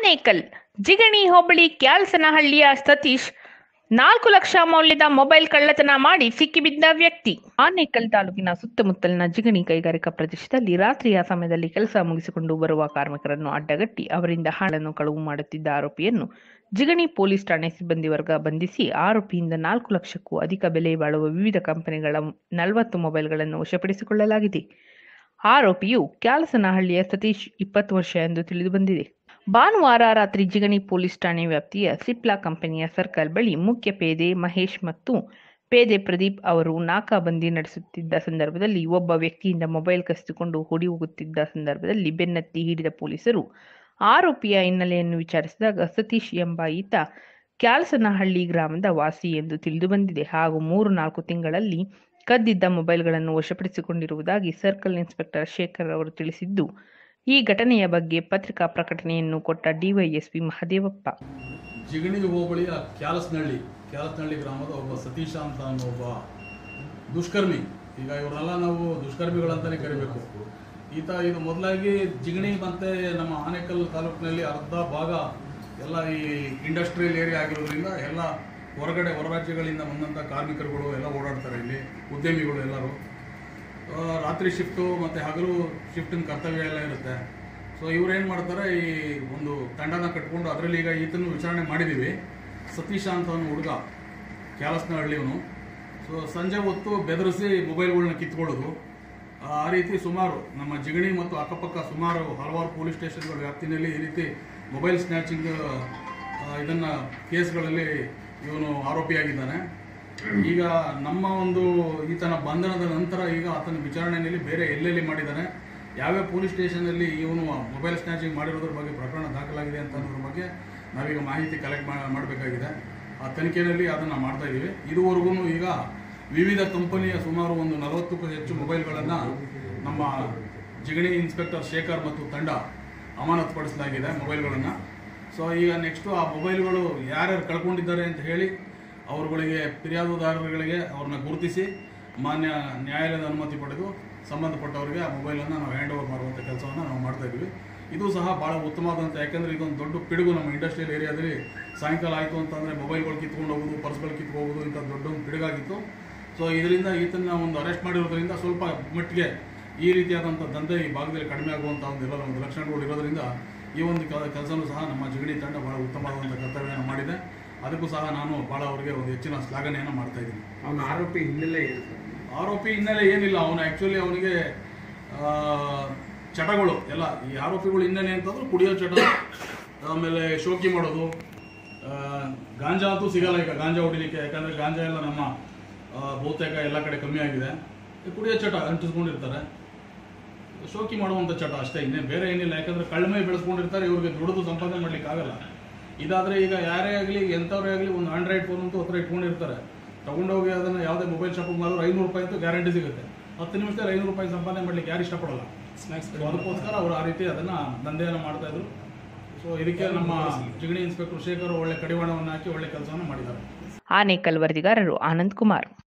ಆನೇಕಲ್ ಜಿಗಣಿ ಹೋಬಳಿ ಕ್ಯಾಲ್ಸನಹಳ್ಳಿಯ ಸತೀಶ್ ನಾಲ್ಕು ಲಕ್ಷ ಮೌಲ್ಯದ ಮೊಬೈಲ್ ಕಳ್ಳತನ ಮಾಡಿ ಸಿಕ್ಕಿಬಿದ್ದ ವ್ಯಕ್ತಿ ಆನೇಕಲ್ ತಾಲೂಕಿನ ಸುತ್ತಮುತ್ತಲಿನ ಜಿಗಣಿ ಕೈಗಾರಿಕಾ ಪ್ರದೇಶದಲ್ಲಿ ರಾತ್ರಿಯ ಸಮಯದಲ್ಲಿ ಕೆಲಸ ಮುಗಿಸಿಕೊಂಡು ಬರುವ ಕಾರ್ಮಿಕರನ್ನು ಅಡ್ಡಗಟ್ಟಿ ಅವರಿಂದ ಹಣವನ್ನು ಕಳುವು ಮಾಡುತ್ತಿದ್ದ ಆರೋಪಿಯನ್ನು ಜಿಗಣಿ ಪೊಲೀಸ್ ಠಾಣೆ ಸಿಬ್ಬಂದಿ ವರ್ಗ ಬಂಧಿಸಿ ಆರೋಪಿಯಿಂದ ನಾಲ್ಕು ಲಕ್ಷಕ್ಕೂ ಅಧಿಕ ಬೆಲೆ ಬಾಳುವ ವಿವಿಧ ಕಂಪನಿಗಳ ನಲವತ್ತು ಮೊಬೈಲ್ಗಳನ್ನು ವಶಪಡಿಸಿಕೊಳ್ಳಲಾಗಿದೆ ಆರೋಪಿಯು ಕ್ಯಾಲಸನಹಳ್ಳಿಯ ಸತೀಶ್ ಇಪ್ಪತ್ತು ವರ್ಷ ಎಂದು ತಿಳಿದು ಬಂದಿದೆ ಭಾನುವಾರ ರಾತ್ರಿ ಜಿಗಣಿ ಪೊಲೀಸ್ ಠಾಣೆ ವ್ಯಾಪ್ತಿಯ ಸಿಪ್ಲಾ ಕಂಪನಿಯ ಸರ್ಕಲ್ ಬಳಿ ಮುಖ್ಯ ಪೇದೆ ಮಹೇಶ್ ಮತ್ತು ಪೇದೆ ಪ್ರದೀಪ್ ಅವರು ನಾಕಾಬಂದಿ ನಡೆಸುತ್ತಿದ್ದ ಸಂದರ್ಭದಲ್ಲಿ ಒಬ್ಬ ವ್ಯಕ್ತಿಯಿಂದ ಮೊಬೈಲ್ ಕಸಿದುಕೊಂಡು ಓಡಿ ಹೋಗುತ್ತಿದ್ದ ಸಂದರ್ಭದಲ್ಲಿ ಬೆನ್ನತ್ತಿ ಹಿಡಿದ ಪೊಲೀಸರು ಆರೋಪಿಯ ಹಿನ್ನೆಲೆಯನ್ನು ವಿಚಾರಿಸಿದಾಗ ಸತೀಶ್ ಎಂಬ ಈತ ಕ್ಯಾಲ್ಸನಹಳ್ಳಿ ಗ್ರಾಮದ ವಾಸಿ ಎಂದು ತಿಳಿದು ಬಂದಿದೆ ಹಾಗೂ ಮೂರು ನಾಲ್ಕು ತಿಂಗಳಲ್ಲಿ ಕದ್ದಿದ್ದ ಮೊಬೈಲ್ಗಳನ್ನು ವಶಪಡಿಸಿಕೊಂಡಿರುವುದಾಗಿ ಸರ್ಕಲ್ ಇನ್ಸ್ಪೆಕ್ಟರ್ ಶೇಖರ್ ಅವರು ತಿಳಿಸಿದ್ದು ಈ ಘಟನೆಯ ಬಗ್ಗೆ ಪತ್ರಿಕಾ ಪ್ರಕಟಣೆಯನ್ನು ಕೊಟ್ಟ ಡಿವೈಎಸ್ಪಿ ಮಹದೇವಪ್ಪ ಜಿಗಣಿ ಹೋಬಳಿಯ ಕ್ಯಾಲಸ್ನಹಳ್ಳಿ ಕ್ಯಾಲಸ್ನಹಳ್ಳಿ ಗ್ರಾಮದ ಒಬ್ಬ ಸತೀಶ ಅಂತ ಅನ್ನೋ ಒಬ್ಬ ದುಷ್ಕರ್ಮಿ ಈಗ ಇವರೆಲ್ಲ ನಾವು ದುಷ್ಕರ್ಮಿಗಳಂತಾನೆ ಕರಿಬೇಕು ಈತ ಇದು ಮೊದಲಾಗಿ ಜಿಗಣಿ ಮತ್ತೆ ನಮ್ಮ ಆನೇಕಲ್ ತಾಲೂಕಿನಲ್ಲಿ ಅರ್ಧ ಭಾಗ ಎಲ್ಲ ಈ ಇಂಡಸ್ಟ್ರಿಯಲ್ ಏರಿಯಾ ಆಗಿರೋದ್ರಿಂದ ಎಲ್ಲ ಹೊರಗಡೆ ಹೊರ ರಾಜ್ಯಗಳಿಂದ ಬಂದಂಥ ಕಾರ್ಮಿಕರುಗಳು ಎಲ್ಲ ಓಡಾಡ್ತಾರೆ ಇಲ್ಲಿ ಉದ್ಯಮಿಗಳು ಎಲ್ಲರೂ ಆ, ರಾತ್ರಿ ಶಿಫ್ಟು ಮತ್ತು ಹಗಲು ಶಿಫ್ಟಿನ ಕರ್ತವ್ಯ ಎಲ್ಲ ಇರುತ್ತೆ ಸೊ ಇವ್ರು ಏನು ಮಾಡ್ತಾರೆ ಈ ಒಂದು ತಂಡನ ಕಟ್ಕೊಂಡು ಅದರಲ್ಲಿ ಈಗ ಈತನು ವಿಚಾರಣೆ ಮಾಡಿದ್ದೀವಿ ಸತೀಶ ಅಂತ ಅವನು ಹುಡುಗ ಕ್ಯಾಲಸ್ನ ಹಳ್ಳಿಯವನು ಸೊ ಸಂಜೆ ಹೊತ್ತು ಬೆದರಿಸಿ ಮೊಬೈಲ್ಗಳನ್ನ ಕಿತ್ಕೊಳ್ಳೋದು ಆ ರೀತಿ ಸುಮಾರು ನಮ್ಮ ಜಿಗಣಿ ಮತ್ತು ಅಕ್ಕಪಕ್ಕ ಸುಮಾರು ಹಲವಾರು ಪೊಲೀಸ್ ಸ್ಟೇಷನ್ಗಳ ವ್ಯಾಪ್ತಿನಲ್ಲಿ ಈ ರೀತಿ ಮೊಬೈಲ್ ಸ್ನ್ಯಾಚಿಂಗ್ ಇದನ್ನು ಕೇಸ್ಗಳಲ್ಲಿ ಇವನು ಆರೋಪಿಯಾಗಿದ್ದಾನೆ ಈಗ ನಮ್ಮ ಒಂದು ಈತನ ಬಂಧನದ ನಂತರ ಈಗ ಆತನ ವಿಚಾರಣೆಯಲ್ಲಿ ಬೇರೆ ಎಲ್ಲೆಲ್ಲಿ ಮಾಡಿದ್ದಾನೆ ಯಾವ್ಯಾವ ಪೊಲೀಸ್ ಸ್ಟೇಷನಲ್ಲಿ ಇವನು ಮೊಬೈಲ್ ಸ್ನ್ಯಾಚಿಂಗ್ ಮಾಡಿರೋದ್ರ ಬಗ್ಗೆ ಪ್ರಕರಣ ದಾಖಲಾಗಿದೆ ಅಂತ ಅನ್ನೋದ್ರ ಬಗ್ಗೆ ನಾವೀಗ ಮಾಹಿತಿ ಕಲೆಕ್ಟ್ ಮಾಡಬೇಕಾಗಿದೆ ಆ ತನಿಖೆಯಲ್ಲಿ ಅದನ್ನು ಮಾಡ್ತಾ ಇದ್ದೀವಿ ಇದುವರೆಗೂ ಈಗ ವಿವಿಧ ಕಂಪನಿಯ ಸುಮಾರು ಒಂದು ನಲವತ್ತಕ್ಕೂ ಹೆಚ್ಚು ಮೊಬೈಲ್ಗಳನ್ನು ನಮ್ಮ ಜಿಗಣಿ ಇನ್ಸ್ಪೆಕ್ಟರ್ ಶೇಖರ್ ಮತ್ತು ತಂಡ ಅಮಾನತುಪಡಿಸಲಾಗಿದೆ ಮೊಬೈಲ್ಗಳನ್ನು ಸೊ ಈಗ ನೆಕ್ಸ್ಟು ಆ ಮೊಬೈಲ್ಗಳು ಯಾರ್ಯಾರು ಕಳ್ಕೊಂಡಿದ್ದಾರೆ ಅಂತ ಹೇಳಿ ಅವರುಗಳಿಗೆ ಫಿರ್ಯಾದುದಾರರುಗಳಿಗೆ ಅವ್ರನ್ನ ಗುರುತಿಸಿ ಮಾನ್ಯ ನ್ಯಾಯಾಲಯದ ಅನುಮತಿ ಪಡೆದು ಸಂಬಂಧಪಟ್ಟವರಿಗೆ ಆ ಮೊಬೈಲನ್ನು ನಾವು ಹ್ಯಾಂಡ್ ಓವರ್ ಮಾಡುವಂಥ ಕೆಲಸವನ್ನು ನಾವು ಮಾಡ್ತಾ ಇದ್ವಿ ಇದು ಸಹ ಭಾಳ ಉತ್ತಮವಾದಂಥ ಯಾಕೆಂದರೆ ಇದೊಂದು ದೊಡ್ಡ ಪಿಡುಗು ನಮ್ಮ ಇಂಡಸ್ಟ್ರಿಯಲ್ ಏರಿಯಾದಲ್ಲಿ ಸಾಯಂಕಾಲ ಆಯಿತು ಅಂತಂದರೆ ಮೊಬೈಲ್ಗಳು ಕಿತ್ಕೊಂಡು ಹೋಗೋದು ಪರ್ಸ್ಗಳು ಕಿತ್ಕೊಂಡು ಹೋಗೋದು ಇಂಥ ದೊಡ್ಡ ಒಂದು ಪಿಡುಗಾಗಿತ್ತು ಸೊ ಇದರಿಂದ ಈತನ ಒಂದು ಅರೆಸ್ಟ್ ಮಾಡಿರೋದ್ರಿಂದ ಸ್ವಲ್ಪ ಮಟ್ಟಿಗೆ ಈ ರೀತಿಯಾದಂಥ ದಂಧೆ ಈ ಭಾಗದಲ್ಲಿ ಕಡಿಮೆ ಆಗುವಂಥ ಒಂದು ಎಲ್ಲ ಒಂದು ಲಕ್ಷಣಗಳು ಇರೋದ್ರಿಂದ ಈ ಒಂದು ಕೆಲಸನೂ ಸಹ ನಮ್ಮ ಜಿಗಣಿ ತಂಡ ಭಾಳ ಉತ್ತಮವಾದಂಥ ಕರ್ತವ್ಯವನ್ನು ಮಾಡಿದೆ ಅದಕ್ಕೂ ಸಹ ನಾನು ಭಾಳ ಅವರಿಗೆ ಒಂದು ಹೆಚ್ಚಿನ ಶ್ಲಾಘನೆಯನ್ನು ಮಾಡ್ತಾ ಇದ್ದೀನಿ ಅವನ ಆರೋಪಿ ಹಿನ್ನೆಲೆ ಏನು ಸರ್ ಆರೋಪಿ ಹಿನ್ನೆಲೆ ಏನಿಲ್ಲ ಅವನು ಆ್ಯಕ್ಚುಲಿ ಅವನಿಗೆ ಆ, ಚಟಗಳು ಎಲ್ಲ ಈ ಆರೋಪಿಗಳು ಹಿನ್ನೆಲೆ ಅಂತಂದ್ರೆ ಕುಡಿಯೋ ಚಟ ಆಮೇಲೆ ಶೋಕಿ ಮಾಡೋದು ಆ, ಗಾಂಜಾ ಅಂತೂ ಸಿಗಲ್ಲ ಈಗ ಗಾಂಜಾ ಹೊಡಿಲಿಕ್ಕೆ ಯಾಕಂದರೆ ಗಾಂಜಾ ಎಲ್ಲ ನಮ್ಮ ಆ, ಬಹುತೇಕ ಎಲ್ಲ ಕಡೆ ಕಮ್ಮಿ ಆಗಿದೆ ಈ ಕುಡಿಯೋ ಚಟ ಅಂಟಿಸ್ಕೊಂಡಿರ್ತಾರೆ ಶೋಕಿ ಮಾಡುವಂಥ ಚಟ ಅಷ್ಟೇ ಇನ್ನೇ ಬೇರೆ ಏನಿಲ್ಲ ಯಾಕಂದ್ರೆ ಕಳ್ಮೆ ಬೆಳೆಸ್ಕೊಂಡಿರ್ತಾರೆ ಇವ್ರಿಗೆ ದುಡಿದು ಸಂಪಾದನೆ ಮಾಡ್ಲಿಕ್ಕೆ ಆಗಲ್ಲ ಇದಾದ್ರೆ ಈಗ ಯಾರೇ ಆಗಲಿ ಎಂಥವ್ರೇ ಆಗಲಿ ಒಂದು ಆಂಡ್ರಾಯ್ಡ್ ಫೋನ್ ಅಂತೂ ಹತ್ರ ಇಟ್ಕೊಂಡಿರ್ತಾರೆ ತಗೊಂಡೋಗಿ ಅದನ್ನು ಯಾವುದೇ ಮೊಬೈಲ್ ಶಾಪಿಗೆ ಮಾಡಿದ್ರು ಐನೂರು ರೂಪಾಯಿ ಅಂತೂ ಗ್ಯಾರಂಟಿ ಸಿಗುತ್ತೆ ಹತ್ತು ನಿಮಿಷದಲ್ಲಿ ಐನೂರು ರೂಪಾಯಿ ಸಂಪಾದನೆ ಮಾಡ್ಲಿಕ್ಕೆ ಯಾರು ಇಷ್ಟಪಡಲ್ಲ ಸ್ನ್ಯಾಕ್ಸ್ ಅದಕ್ಕೋಸ್ಕರ ಅವರು ಆ ರೀತಿ ಅದನ್ನು ದಂಧೆಯನ್ನು ಮಾಡ್ತಾ ಇದ್ರು ಸೊ ಇದಕ್ಕೆ ನಮ್ಮ ಜಿಗಣಿ ಇನ್ಸ್ಪೆಕ್ಟರ್ ಶೇಖರ್ ಒಳ್ಳೆ ಕಡಿವಾಣವನ್ನು ಹಾಕಿ ಒಳ್ಳೆ ಕೆಲಸವನ್ನು ಮಾಡಿದ್ದಾರೆ ಆನೇಕಲ್ ವರದಿಗಾರರು ಆನಂದ್ ಕುಮಾರ್